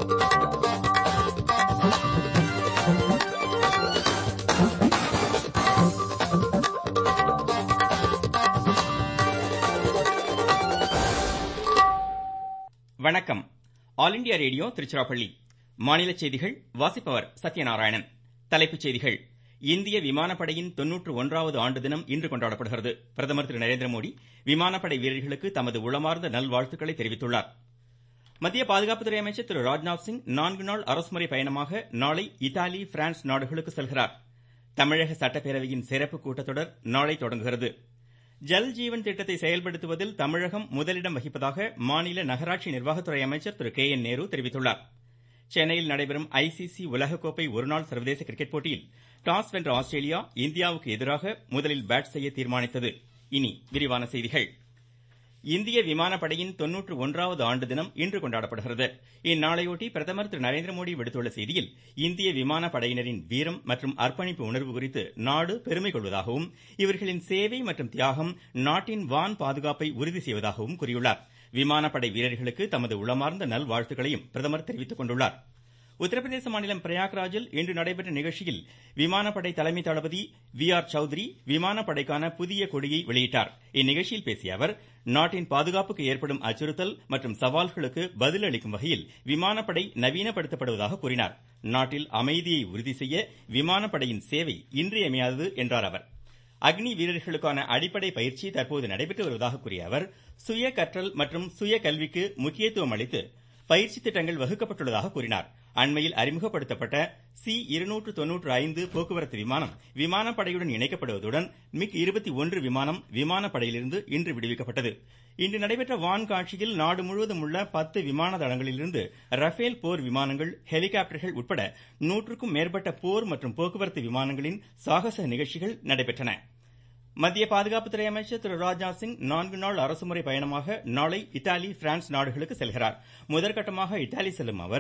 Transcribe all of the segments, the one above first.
வணக்கம் all India radio Tiruchirappalli மாநில செய்திகள் வாசிப்பவர் சத்யநாராயணன் தலைப்புச் செய்திகள் இந்திய விமானப்படையின் தொன்னூற்று ஒன்றாவது ஆண்டு தினம் இன்று கொண்டாடப்படுகிறது பிரதமர் திரு நரேந்திர மோடி விமானப்படை வீரர்களுக்கு தமது உளமார்ந்த நல்வாழ்த்துக்களை தெரிவித்துள்ளார் மத்திய பாதுகாப்புத்துறை அமைச்சர் திரு ராஜ்நாத் சிங் நான்கு நாள் அரசுமுறை பயணமாக நாளை இத்தாலி பிரான்ஸ் நாடுகளுக்கு செல்கிறார் தமிழக சட்டப்பேரவையின் சிறப்பு கூட்டத்தொடர் நாளை தொடங்குகிறது ஜல் ஜீவன் திட்டத்தை செயல்படுத்துவதில் தமிழகம் முதலிடம் வகிப்பதாக மாநில நகராட்சி நிர்வாகத்துறை அமைச்சர் திரு கே என் நேரு தெரிவித்துள்ளார் சென்னையில் நடைபெறும் ஐசிசி உலகக்கோப்பை ஒருநாள் சர்வதேச கிரிக்கெட் போட்டியில் டாஸ் வென்ற ஆஸ்திரேலியா இந்தியாவுக்கு எதிராக முதலில் பேட் செய்ய தீர்மானித்தது இனி விரிவான செய்திகள் இந்திய விமானப்படையின் தொன்னூற்று ஒன்றாவது ஆண்டு தினம் இன்று கொண்டாடப்படுகிறது இந்நாளையொட்டி பிரதமர் திரு நரேந்திர மோடி விடுத்துள்ள செய்தியில் இந்திய விமானப்படையினரின் வீரம் மற்றும் அர்ப்பணிப்பு உணர்வு குறித்து நாடு பெருமை கொள்வதாகவும் இவர்களின் சேவை மற்றும் தியாகம் நாட்டின் வான் பாதுகாப்பை உறுதி செய்வதாகவும் கூறியுள்ளார் விமானப்படை வீரர்களுக்கு தமது உளமார்ந்த நல்வாழ்த்துக்களையும் பிரதமர் தெரிவித்துக் கொண்டுள்ளார் உத்தரப்பிரதேச மாநிலம் பிரயாக்ராஜில் இன்று நடைபெற்ற நிகழ்ச்சியில் விமானப்படை தலைமை தளபதி வி ஆர் சௌத்ரி விமானப்படைக்கான புதிய கொடியை வெளியிட்டார் இந்நிகழ்ச்சியில் பேசிய அவர் நாட்டின் பாதுகாப்புக்கு ஏற்படும் அச்சுறுத்தல் மற்றும் சவால்களுக்கு பதில் அளிக்கும் வகையில் விமானப்படை நவீனப்படுத்தப்படுவதாக கூறினார் நாட்டில் அமைதியை உறுதி செய்ய விமானப்படையின் சேவை இன்றியமையாதது என்றார் அவர் அக்னி வீரர்களுக்கான அடிப்படை பயிற்சி தற்போது நடைபெற்று வருவதாக கூறிய அவர் சுய கற்றல் மற்றும் சுய கல்விக்கு முக்கியத்துவம் அளித்து பயிற்சி திட்டங்கள் வகுக்கப்பட்டுள்ளதாக கூறினார் அண்மையில் அறிமுகப்படுத்தப்பட்ட சி இருநூற்று தொன்னூற்று ஐந்து போக்குவரத்து விமானம் விமானப்படையுடன் இணைக்கப்படுவதுடன் மிக் இருபத்தி ஒன்று விமானம் விமானப்படையிலிருந்து இன்று விடுவிக்கப்பட்டது இன்று நடைபெற்ற வான் காட்சியில் நாடு முழுவதும் உள்ள பத்து விமான தளங்களிலிருந்து ரஃபேல் போர் விமானங்கள் ஹெலிகாப்டர்கள் உட்பட நூற்றுக்கும் மேற்பட்ட போர் மற்றும் போக்குவரத்து விமானங்களின் சாகச நிகழ்ச்சிகள் நடைபெற்றன மத்திய பாதுகாப்புத்துறை அமைச்சர் திரு ராஜ்நாத் சிங் நான்கு நாள் அரசுமுறை பயணமாக நாளை இத்தாலி பிரான்ஸ் நாடுகளுக்கு செல்கிறார் முதற்கட்டமாக இத்தாலி செல்லும் அவர்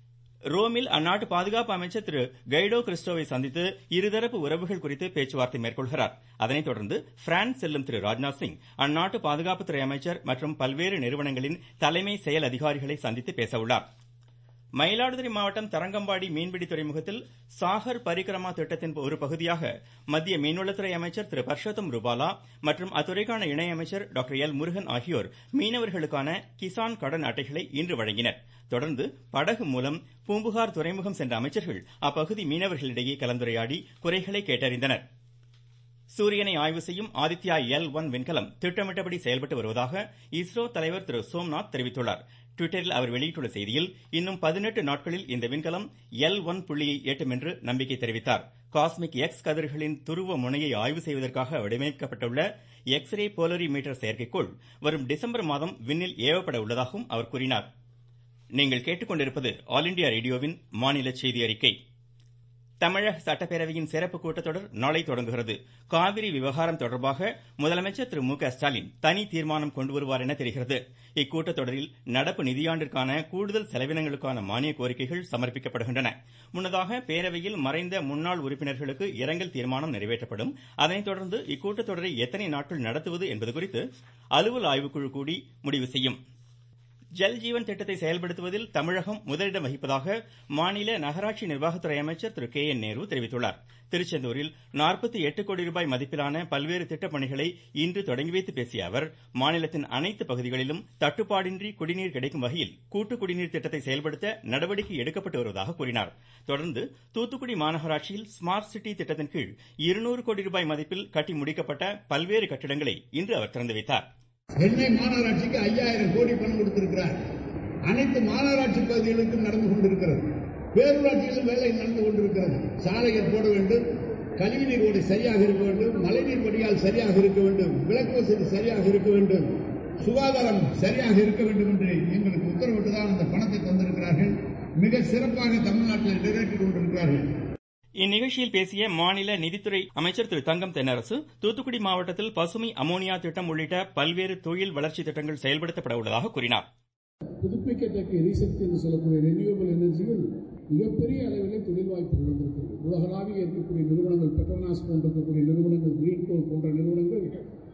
ரோமில் அந்நாட்டு பாதுகாப்பு அமைச்சர் திரு கைடோ கிறிஸ்டோவை சந்தித்து இருதரப்பு உறவுகள் குறித்து பேச்சுவார்த்தை மேற்கொள்கிறார் அதனைத் தொடர்ந்து பிரான்ஸ் செல்லும் திரு ராஜ்நாத் சிங் அந்நாட்டு பாதுகாப்புத்துறை அமைச்சர் மற்றும் பல்வேறு நிறுவனங்களின் தலைமை செயல் அதிகாரிகளை சந்தித்து பேச உள்ளார் மயிலாடுதுறை மாவட்டம் தரங்கம்பாடி மீன்பிடி துறைமுகத்தில் சாகர் பரிக்கிரமா திட்டத்தின் ஒரு பகுதியாக மத்திய மீன்வளத்துறை அமைச்சர் திரு பர்ஷோத்தம் ருபாலா மற்றும் அத்துறைக்கான இணையமைச்சர் டாக்டர் எல் முருகன் ஆகியோர் மீனவர்களுக்கான கிசான் கடன் அட்டைகளை இன்று வழங்கினர் தொடர்ந்து படகு மூலம் பூம்புகார் துறைமுகம் சென்ற அமைச்சர்கள் அப்பகுதி மீனவர்களிடையே கலந்துரையாடி குறைகளை கேட்டறிந்தனர் சூரியனை ஆய்வு செய்யும் ஆதித்யா எல் ஒன் விண்கலம் திட்டமிட்டபடி செயல்பட்டு வருவதாக இஸ்ரோ தலைவர் திரு சோம்நாத் தெரிவித்துள்ளார் ட்விட்டரில் அவர் வெளியிட்டுள்ள செய்தியில் இன்னும் பதினெட்டு நாட்களில் இந்த விண்கலம் எல் ஒன் புள்ளியை எட்டும் என்று நம்பிக்கை தெரிவித்தார் காஸ்மிக் எக்ஸ் கதிர்களின் துருவ முனையை ஆய்வு செய்வதற்காக வடிவமைக்கப்பட்டுள்ள எக்ஸ் ரே போலரி மீட்டர் செயற்கைக்கோள் வரும் டிசம்பர் மாதம் விண்ணில் ஏவப்பட உள்ளதாகவும் அவர் கூறினார் நீங்கள் கேட்டுக்கொண்டிருப்பது ஆல் இண்டியா ரேடியோவின் மாநில செய்தி அறிக்கை தமிழக சட்டப்பேரவையின் சிறப்பு கூட்டத்தொடர் நாளை தொடங்குகிறது காவிரி விவகாரம் தொடர்பாக முதலமைச்சர் திரு மு க ஸ்டாலின் தனி தீர்மானம் கொண்டு வருவார் என தெரிகிறது இக்கூட்டத்தொடரில் நடப்பு நிதியாண்டிற்கான கூடுதல் செலவினங்களுக்கான மானிய கோரிக்கைகள் சமர்ப்பிக்கப்படுகின்றன முன்னதாக பேரவையில் மறைந்த முன்னாள் உறுப்பினர்களுக்கு இரங்கல் தீர்மானம் நிறைவேற்றப்படும் அதனைத் தொடர்ந்து இக்கூட்டத்தொடரை எத்தனை நாட்கள் நடத்துவது என்பது குறித்து அலுவல் ஆய்வுக்குழு கூடி முடிவு செய்யும் ஜல் ஜீவன் திட்டத்தை செயல்படுத்துவதில் தமிழகம் முதலிடம் வகிப்பதாக மாநில நகராட்சி நிர்வாகத்துறை அமைச்சர் திரு கே என் நேரு தெரிவித்துள்ளார் திருச்செந்தூரில் நாற்பத்தி எட்டு கோடி ரூபாய் மதிப்பிலான பல்வேறு திட்டப் பணிகளை இன்று தொடங்கி வைத்து பேசிய அவர் மாநிலத்தின் அனைத்து பகுதிகளிலும் தட்டுப்பாடின்றி குடிநீர் கிடைக்கும் வகையில் கூட்டு குடிநீர் திட்டத்தை செயல்படுத்த நடவடிக்கை எடுக்கப்பட்டு வருவதாக கூறினார் தொடர்ந்து தூத்துக்குடி மாநகராட்சியில் ஸ்மார்ட் சிட்டி திட்டத்தின் கீழ் இருநூறு கோடி ரூபாய் மதிப்பில் கட்டி முடிக்கப்பட்ட பல்வேறு கட்டிடங்களை இன்று அவர் திறந்து வைத்தார் சென்னை மாநகராட்சிக்கு ஐயாயிரம் கோடி பணம் கொடுத்திருக்கிறார் அனைத்து மாநகராட்சி பகுதிகளுக்கும் நடந்து கொண்டிருக்கிறது பேரூராட்சியிலும் வேலை நடந்து கொண்டிருக்கிறது சாலைகள் போட வேண்டும் கழிவுநீர் ஓடை சரியாக இருக்க வேண்டும் மழைநீர் வடிகால் சரியாக இருக்க வேண்டும் விளக்கு வசதி சரியாக இருக்க வேண்டும் சுகாதாரம் சரியாக இருக்க வேண்டும் என்று எங்களுக்கு உத்தரவிட்டுதான் அந்த பணத்தை தந்திருக்கிறார்கள் மிக சிறப்பாக தமிழ்நாட்டில் நிறைவேற்றிக் கொண்டிருக்கிறார்கள் இந்நிகழ்ச்சியில் பேசிய மாநில நிதித்துறை அமைச்சர் திரு தங்கம் தென்னரசு தூத்துக்குடி மாவட்டத்தில் பசுமை அமோனியா திட்டம் உள்ளிட்ட பல்வேறு தொழில் வளர்ச்சி திட்டங்கள் செயல்படுத்தப்பட உள்ளதாக கூறினார் புதுப்பிக்கத்தக்க எரிசக்தி என்று சொல்லக்கூடிய ரெனியூவபிள் எனர்ஜியில் மிகப்பெரிய அளவிலே தொழில் வாய்ப்புகள் வந்திருக்கிறது உலகளாவிய இருக்கக்கூடிய நிறுவனங்கள் பெட்ரோனாஸ் போன்ற இருக்கக்கூடிய நிறுவனங்கள் கிரீன் கோல் போன்ற நிறுவனங்கள்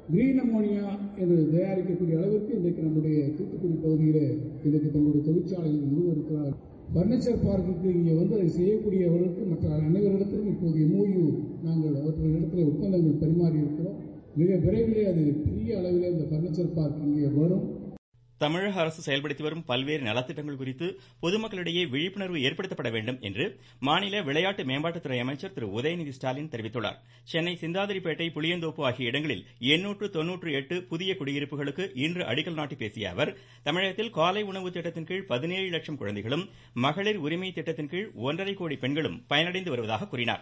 கிரீன் அமோனியா என்று தயாரிக்கக்கூடிய அளவிற்கு இன்றைக்கு நம்முடைய தூத்துக்குடி பகுதியில் இன்றைக்கு தங்களுடைய தொழிற்சாலைகள் நிறுவனம் பர்னிச்சர் பார்க்குக்கு இங்கே வந்து அதை செய்யக்கூடியவர்களுக்கு மற்ற அனைவரிடத்திலும் இப்போது எம்ஓயு நாங்கள் அவர்களிடத்தில் ஒப்பந்தங்கள் பரிமாறி இருக்கிறோம் மிக விரைவிலே அது பெரிய அளவிலே இந்த பர்னிச்சர் பார்க் இங்கே வரும் தமிழக அரசு செயல்படுத்தி வரும் பல்வேறு நலத்திட்டங்கள் குறித்து பொதுமக்களிடையே விழிப்புணர்வு ஏற்படுத்தப்பட வேண்டும் என்று மாநில விளையாட்டு மேம்பாட்டுத்துறை அமைச்சர் திரு உதயநிதி ஸ்டாலின் தெரிவித்துள்ளார் சென்னை சிந்தாதிரிப்பேட்டை புளியந்தோப்பு ஆகிய இடங்களில் எண்ணூற்று தொன்னூற்று எட்டு புதிய குடியிருப்புகளுக்கு இன்று அடிக்கல் நாட்டி பேசிய அவர் தமிழகத்தில் காலை உணவு திட்டத்தின் கீழ் பதினேழு லட்சம் குழந்தைகளும் மகளிர் உரிமை திட்டத்தின் கீழ் ஒன்றரை கோடி பெண்களும் பயனடைந்து வருவதாக கூறினார்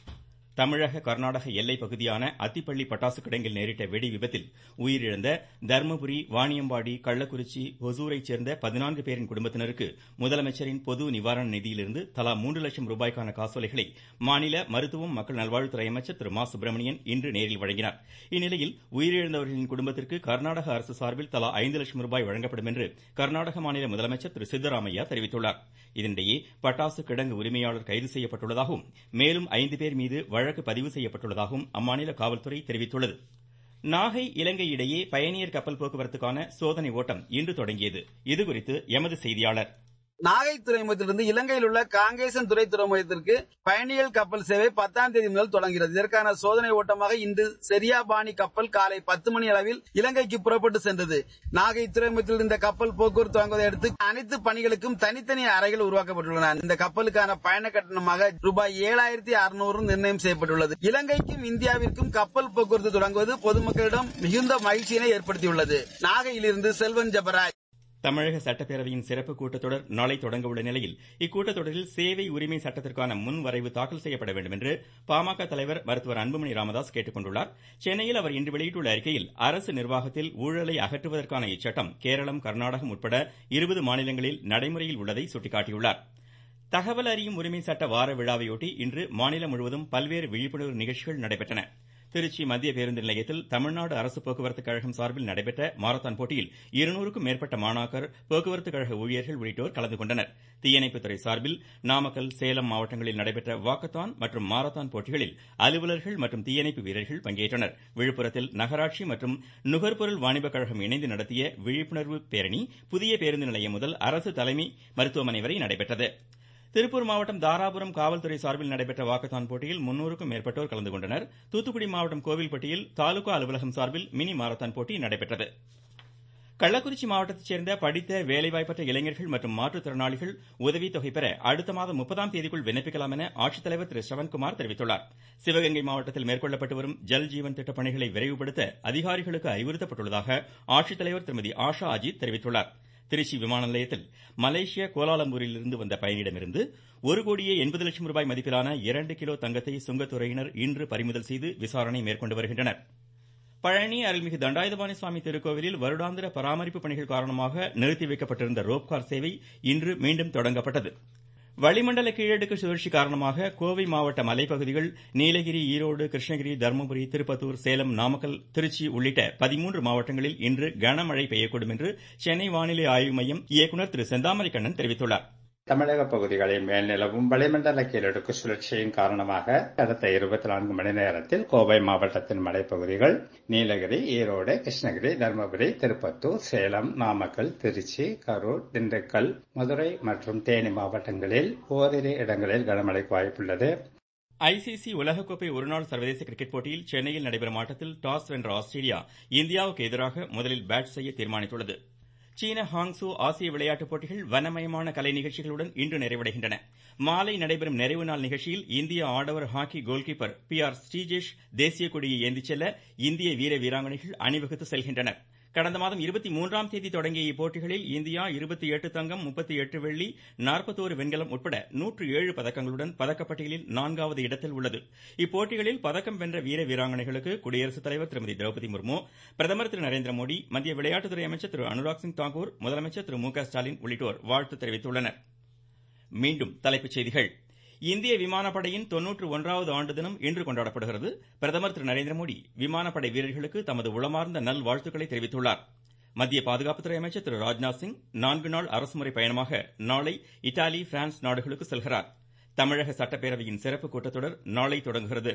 தமிழக கர்நாடக எல்லைப் பகுதியான அத்திப்பள்ளி பட்டாசு கிடங்கில் நேரிட்ட வெடி விபத்தில் உயிரிழந்த தர்மபுரி வாணியம்பாடி கள்ளக்குறிச்சி ஒசூரைச் சேர்ந்த பதினான்கு பேரின் குடும்பத்தினருக்கு முதலமைச்சரின் பொது நிவாரண நிதியிலிருந்து தலா மூன்று லட்சம் ரூபாய்க்கான காசோலைகளை மாநில மருத்துவம் மக்கள் நல்வாழ்வுத்துறை அமைச்சர் திரு மா சுப்பிரமணியன் இன்று நேரில் வழங்கினார் இந்நிலையில் உயிரிழந்தவர்களின் குடும்பத்திற்கு கர்நாடக அரசு சார்பில் தலா ஐந்து லட்சம் ரூபாய் வழங்கப்படும் என்று கர்நாடக மாநில முதலமைச்சர் திரு சித்தராமையா தெரிவித்துள்ளார் இதனிடையே பட்டாசு கிடங்கு உரிமையாளர் கைது செய்யப்பட்டுள்ளதாகவும் மேலும் ஐந்து பேர் மீது வழக்கு பதிவு செய்யப்பட்டுள்ளதாகவும் அம்மாநில காவல்துறை தெரிவித்துள்ளது நாகை இலங்கை இடையே பயணியர் கப்பல் போக்குவரத்துக்கான சோதனை ஓட்டம் இன்று தொடங்கியது இதுகுறித்து எமது செய்தியாளர் நாகை துறைமுகத்திலிருந்து இலங்கையில் உள்ள காங்கேசன் துறை துறைமுகத்திற்கு பயணிகள் கப்பல் சேவை பத்தாம் தேதி முதல் தொடங்குகிறது இதற்கான சோதனை ஓட்டமாக இன்று செரியாபாணி கப்பல் காலை பத்து மணி அளவில் இலங்கைக்கு புறப்பட்டு சென்றது நாகை துறைமுகத்தில் இந்த கப்பல் போக்குவரத்து தொடங்குவதை அடுத்து அனைத்து பணிகளுக்கும் தனித்தனி அறைகள் உருவாக்கப்பட்டுள்ளன இந்த கப்பலுக்கான பயண கட்டணமாக ரூபாய் ஏழாயிரத்தி அறுநூறு நிர்ணயம் செய்யப்பட்டுள்ளது இலங்கைக்கும் இந்தியாவிற்கும் கப்பல் போக்குவரத்து தொடங்குவது பொதுமக்களிடம் மிகுந்த மகிழ்ச்சியினை ஏற்படுத்தியுள்ளது நாகையிலிருந்து செல்வன் ஜபராஜ் தமிழக சட்டப்பேரவையின் சிறப்பு கூட்டத்தொடர் நாளை தொடங்க உள்ள நிலையில் இக்கூட்டத்தொடரில் சேவை உரிமை சட்டத்திற்கான முன் வரைவு தாக்கல் செய்யப்பட வேண்டும் என்று பாமக தலைவர் மருத்துவர் அன்புமணி ராமதாஸ் கேட்டுக் கொண்டுள்ளார் சென்னையில் அவர் இன்று வெளியிட்டுள்ள அறிக்கையில் அரசு நிர்வாகத்தில் ஊழலை அகற்றுவதற்கான இச்சட்டம் கேரளம் கர்நாடகம் உட்பட இருபது மாநிலங்களில் நடைமுறையில் உள்ளதை சுட்டிக்காட்டியுள்ளார் தகவல் அறியும் உரிமை சட்ட வார விழாவையொட்டி இன்று மாநிலம் முழுவதும் பல்வேறு விழிப்புணர்வு நிகழ்ச்சிகள் நடைபெற்றன திருச்சி மத்திய பேருந்து நிலையத்தில் தமிழ்நாடு அரசு போக்குவரத்து கழகம் சார்பில் நடைபெற்ற மாரத்தான் போட்டியில் இருநூறுக்கும் மேற்பட்ட மாணாக்கர் போக்குவரத்து கழக ஊழியர்கள் உள்ளிட்டோர் கலந்து கொண்டனர் தீயணைப்புத்துறை சார்பில் நாமக்கல் சேலம் மாவட்டங்களில் நடைபெற்ற வாக்கத்தான் மற்றும் மாரத்தான் போட்டிகளில் அலுவலர்கள் மற்றும் தீயணைப்பு வீரர்கள் பங்கேற்றனர் விழுப்புரத்தில் நகராட்சி மற்றும் நுகர்பொருள் வாணிப கழகம் இணைந்து நடத்திய விழிப்புணர்வு பேரணி புதிய பேருந்து நிலையம் முதல் அரசு தலைமை மருத்துவமனை வரை நடைபெற்றது திருப்பூர் மாவட்டம் தாராபுரம் காவல்துறை சார்பில் நடைபெற்ற வாக்கத்தான் போட்டியில் முன்னூறுக்கும் மேற்பட்டோர் கலந்து கொண்டனர் தூத்துக்குடி மாவட்டம் கோவில்பட்டியில் தாலுகா அலுவலகம் சார்பில் மினி மாரத்தான் போட்டி நடைபெற்றது கள்ளக்குறிச்சி மாவட்டத்தைச் சேர்ந்த படித்த வேலைவாய்ப்பற்ற இளைஞர்கள் மற்றும் மாற்றுத்திறனாளிகள் உதவித்தொகை பெற அடுத்த மாதம் முப்பதாம் தேதிக்குள் விண்ணப்பிக்கலாம் என ஆட்சித்தலைவர் திரு ஸ்ரவன்குமார் தெரிவித்துள்ளார் சிவகங்கை மாவட்டத்தில் மேற்கொள்ளப்பட்டு வரும் ஜல் ஜீவன் திட்ட பணிகளை விரைவுபடுத்த அதிகாரிகளுக்கு அறிவுறுத்தப்பட்டுள்ளதாக ஆட்சித்தலைவர் திருமதி ஆஷா அஜித் தெரிவித்துள்ளார் திருச்சி விமான நிலையத்தில் மலேசிய கோலாலம்பூரிலிருந்து வந்த பயணியிடமிருந்து ஒரு கோடியே எண்பது லட்சம் ரூபாய் மதிப்பிலான இரண்டு கிலோ தங்கத்தை சுங்கத்துறையினர் இன்று பறிமுதல் செய்து விசாரணை மேற்கொண்டு வருகின்றனர் பழனி அருள்மிகு தண்டாயுதபாணி சுவாமி திருக்கோவிலில் வருடாந்திர பராமரிப்பு பணிகள் காரணமாக நிறுத்தி வைக்கப்பட்டிருந்த ரோப்கார் சேவை இன்று மீண்டும் தொடங்கப்பட்டது வளிமண்டல கீழடுக்கு சுழற்சி காரணமாக கோவை மாவட்ட மலைப்பகுதிகள் நீலகிரி ஈரோடு கிருஷ்ணகிரி தருமபுரி திருப்பத்தூர் சேலம் நாமக்கல் திருச்சி உள்ளிட்ட பதிமூன்று மாவட்டங்களில் இன்று கனமழை பெய்யக்கூடும் என்று சென்னை வானிலை ஆய்வு மையம் இயக்குநர் திரு செந்தாமரை கண்ணன் தெரிவித்துள்ளார் தமிழக பகுதிகளில் மேல் நிலவும் வளிமண்டல கீழடுக்கு சுழற்சியின் காரணமாக அடுத்த இருபத்தி நான்கு மணி நேரத்தில் கோவை மாவட்டத்தின் மலைப்பகுதிகள் நீலகிரி ஈரோடு கிருஷ்ணகிரி தருமபுரி திருப்பத்தூர் சேலம் நாமக்கல் திருச்சி கரூர் திண்டுக்கல் மதுரை மற்றும் தேனி மாவட்டங்களில் ஓரிரு இடங்களில் கனமழைக்கு வாய்ப்புள்ளது ஐசிசி உலகக்கோப்பை ஒருநாள் சர்வதேச கிரிக்கெட் போட்டியில் சென்னையில் நடைபெறும் ஆட்டத்தில் டாஸ் வென்ற ஆஸ்திரேலியா இந்தியாவுக்கு எதிராக முதலில் பேட் செய்ய தீர்மானித்துள்ளது சீன ஹாங்சோ ஆசிய விளையாட்டுப் போட்டிகள் வனமயமான கலை நிகழ்ச்சிகளுடன் இன்று நிறைவடைகின்றன மாலை நடைபெறும் நிறைவு நாள் நிகழ்ச்சியில் இந்திய ஆடவர் hockey goalkeeper P R Sreejesh தேசிய கொடியை ஏந்திச் செல்ல இந்திய வீர வீராங்கனைகள் அணிவகுத்து செல்கின்றனர் கடந்த மாதம் இருபத்தி மூன்றாம் தேதி தொடங்கிய இப்போட்டிகளில் இந்தியா இருபத்தி எட்டு தங்கம் முப்பத்தி எட்டு வெள்ளி நாற்பத்தோரு வெண்கலம் உட்பட நூற்று ஏழு பதக்கங்களுடன் பதக்கப்பட்டியலில் நான்காவது இடத்தில் உள்ளது இப்போட்டிகளில் பதக்கம் வென்ற வீர வீராங்கனைகளுக்கு குடியரசுத் தலைவர் திருமதி திரௌபதி முர்மு பிரதமர் திரு நரேந்திர மோடி மத்திய விளையாட்டுத்துறை அமைச்சர் திரு அனுராக் சிங் தாக்கூர் முதலமைச்சர் திரு மு க ஸ்டாலின் உள்ளிட்டோர் வாழ்த்து தெரிவித்துள்ளனர் மீண்டும் தலைப்புச் செய்திகள் இந்திய விமானப்படையின் தொன்னூற்று ஒன்றாவது ஆண்டு தினம் இன்று கொண்டாடப்படுகிறது பிரதமர் திரு நரேந்திர மோடி விமானப்படை வீரர்களுக்கு தமது உளமார்ந்த நல்வாழ்த்துக்களை தெரிவித்துள்ளார் மத்திய பாதுகாப்புத்துறை அமைச்சர் திரு ராஜ்நாத் சிங் நான்கு நாள் அரசுமுறை பயணமாக நாளை இத்தாலி பிரான்ஸ் நாடுகளுக்கு செல்கிறார் தமிழக சட்டப்பேரவையின் சிறப்பு கூட்டத்தொடர் நாளை தொடங்குகிறது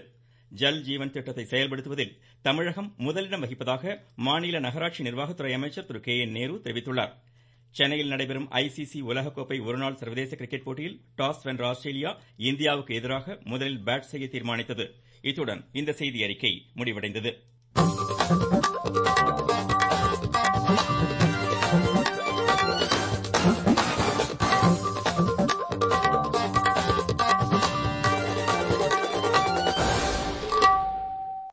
ஜல் ஜீவன் திட்டத்தை செயல்படுத்துவதில் தமிழகம் முதலிடம் வகிப்பதாக மாநில நகராட்சி நிர்வாகத்துறை அமைச்சர் திரு கே என் நேரு தெரிவித்துள்ளார் சென்னையில் நடைபெறும் ஐசிசி உலகக்கோப்பை ஒருநாள் சர்வதேச கிரிக்கெட் போட்டியில் டாஸ் வென்ற ஆஸ்திரேலியா இந்தியாவுக்கு எதிராக முதலில் பேட் செய்ய தீர்மானித்தது இத்துடன் இந்த செய்தி அறிக்கை முடிவடைந்தது